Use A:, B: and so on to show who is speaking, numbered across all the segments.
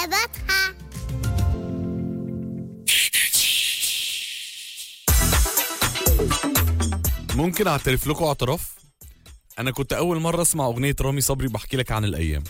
A: إجاباتها
B: ممكن اعترف لكم اعتراف انا كنت اول مره اسمع اغنيه رامي صبري بحكي لك عن الايام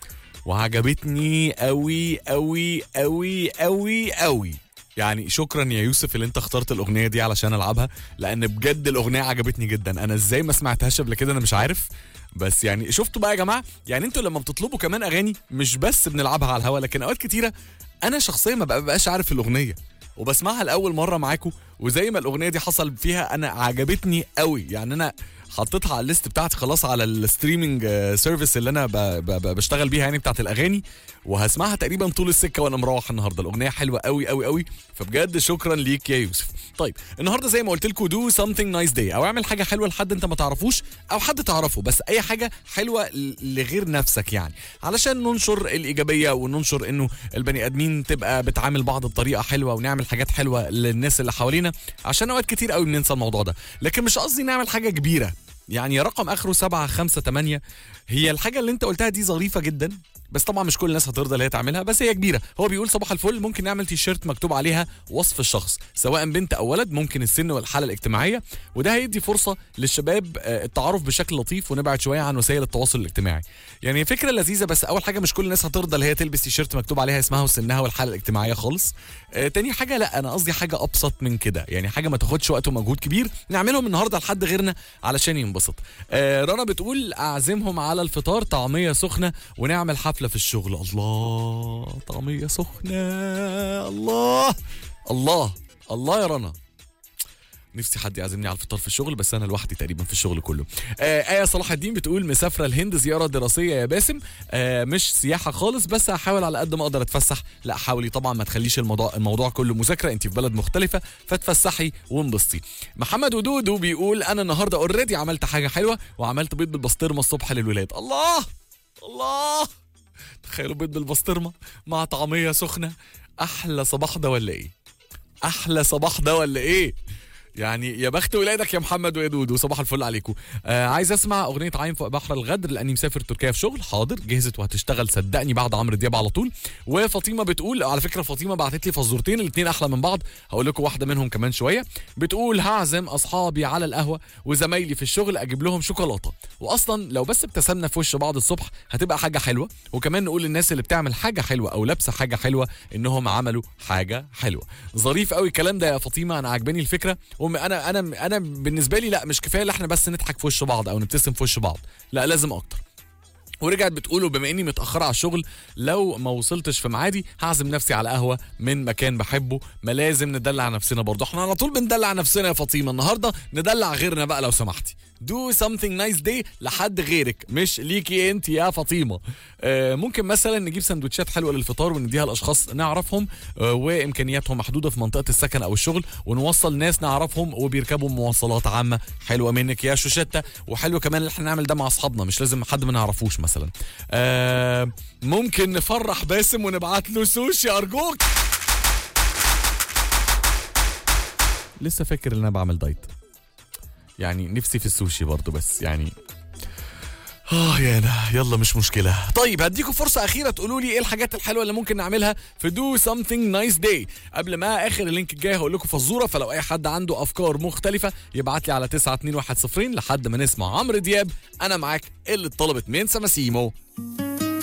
B: وعجبتني قوي قوي قوي قوي قوي يعني شكرا يا يوسف اللي انت اخترت الاغنيه دي علشان العبها لان بجد الاغنيه عجبتني جدا انا ازاي ما سمعتهاش قبل كده انا مش عارف بس يعني شفتوا بقى يا جماعه يعني انتوا لما بتطلبوا كمان اغاني مش بس بنلعبها على الهوا لكن اوقات كتيره انا شخصيا ما ببقاش عارف الاغنيه وبسمعها لاول مره معاكم وزي ما الاغنيه دي حصل فيها انا عجبتني قوي يعني انا حطيتها على الليست بتاعتي خلاص على الستريمنج سيرفيس اللي انا ب ب ب بشتغل بيها يعني بتاعت الاغاني وهسمعها تقريبا طول السكه وانا مروح النهارده الاغنيه حلوه قوي قوي قوي فبجد شكرا ليك يا يوسف طيب النهارده زي ما قلت لكم دو something nice day او اعمل حاجه حلوه لحد انت ما تعرفوش او حد تعرفه بس اي حاجه حلوه ل- لغير نفسك يعني علشان ننشر الايجابيه وننشر انه البني ادمين تبقى بتعامل بعض بطريقه حلوه ونعمل حاجات حلوه للناس اللي حوالينا عشان اوقات كتير قوي بننسى الموضوع ده لكن مش قصدي نعمل حاجه كبيره يعني رقم اخره 7 5 8 هي الحاجه اللي انت قلتها دي ظريفه جدا بس طبعا مش كل الناس هترضى اللي هي تعملها بس هي كبيره هو بيقول صباح الفل ممكن نعمل تي شيرت مكتوب عليها وصف الشخص سواء بنت او ولد ممكن السن والحاله الاجتماعيه وده هيدي فرصه للشباب آه، التعارف بشكل لطيف ونبعد شويه عن وسائل التواصل الاجتماعي يعني فكره لذيذه بس اول حاجه مش كل الناس هترضى اللي هي تلبس تي شيرت مكتوب عليها اسمها وسنها والحاله الاجتماعيه خالص آه، تاني حاجه لا انا قصدي حاجه ابسط من كده يعني حاجه ما تاخدش وقت ومجهود كبير نعملهم النهارده لحد غيرنا علشان ينبسط آه، رنا بتقول اعزمهم على الفطار طعميه سخنه ونعمل حفله في الشغل الله طعميه سخنه الله الله الله يا رنا نفسي حد يعزمني على الفطار في الشغل بس انا لوحدي تقريبا في الشغل كله آه ايه صلاح الدين بتقول مسافره الهند زياره دراسيه يا باسم آه مش سياحه خالص بس هحاول على قد ما اقدر اتفسح لا حاولي طبعا ما تخليش الموضوع الموضوع كله مذاكره انت في بلد مختلفه فتفسحي وانبسطي محمد ودودو بيقول انا النهارده اوريدي عملت حاجه حلوه وعملت بيض بالبسطرمه الصبح للولاد الله الله تخيلوا بيض بالبسطرمه مع طعميه سخنه احلى صباح ده ولا ايه احلى صباح ده ولا ايه يعني يا بخت ولادك يا محمد ويا دودو صباح الفل عليكم آه عايز اسمع اغنيه عين فوق بحر الغدر لاني مسافر تركيا في شغل حاضر جهزت وهتشتغل صدقني بعد عمرو دياب على طول وفاطمه بتقول على فكره فاطمه بعتت لي فزورتين الاثنين احلى من بعض هقول لكم واحده منهم كمان شويه بتقول هعزم اصحابي على القهوه وزمايلي في الشغل اجيب لهم شوكولاته واصلا لو بس ابتسمنا في وش بعض الصبح هتبقى حاجه حلوه وكمان نقول للناس اللي بتعمل حاجه حلوه او لابسه حاجه حلوه انهم عملوا حاجه حلوه ظريف قوي الكلام ده يا فاطمه انا عجباني الفكره وم- انا انا انا بالنسبه لي لا مش كفايه ان احنا بس نضحك في وش بعض او نبتسم في وش بعض لا لازم اكتر ورجعت بتقول بما اني متاخره على الشغل لو ما وصلتش في ميعادي هعزم نفسي على قهوه من مكان بحبه ما لازم ندلع نفسنا برضه احنا على طول بندلع نفسنا يا فاطمه النهارده ندلع غيرنا بقى لو سمحتي دو something nice day لحد غيرك مش ليكي انت يا فاطمه آه ممكن مثلا نجيب سندوتشات حلوه للفطار ونديها لاشخاص نعرفهم آه وامكانياتهم محدوده في منطقه السكن او الشغل ونوصل ناس نعرفهم وبيركبوا مواصلات عامه حلوه منك يا شوشته وحلو كمان ان احنا نعمل ده مع اصحابنا مش لازم حد ما نعرفوش مثلا آه ممكن نفرح باسم ونبعت له سوشي ارجوك لسه فاكر ان انا بعمل دايت يعني نفسي في السوشي برضو بس يعني اه يا انا يلا مش مشكله طيب هديكم فرصه اخيره تقولوا لي ايه الحاجات الحلوه اللي ممكن نعملها في دو something nice day قبل ما اخر اللينك الجاي هقول لكم فزوره فلو اي حد عنده افكار مختلفه يبعت لي على 92110 لحد ما نسمع عمرو دياب انا معاك اللي اتطلبت من سماسيمو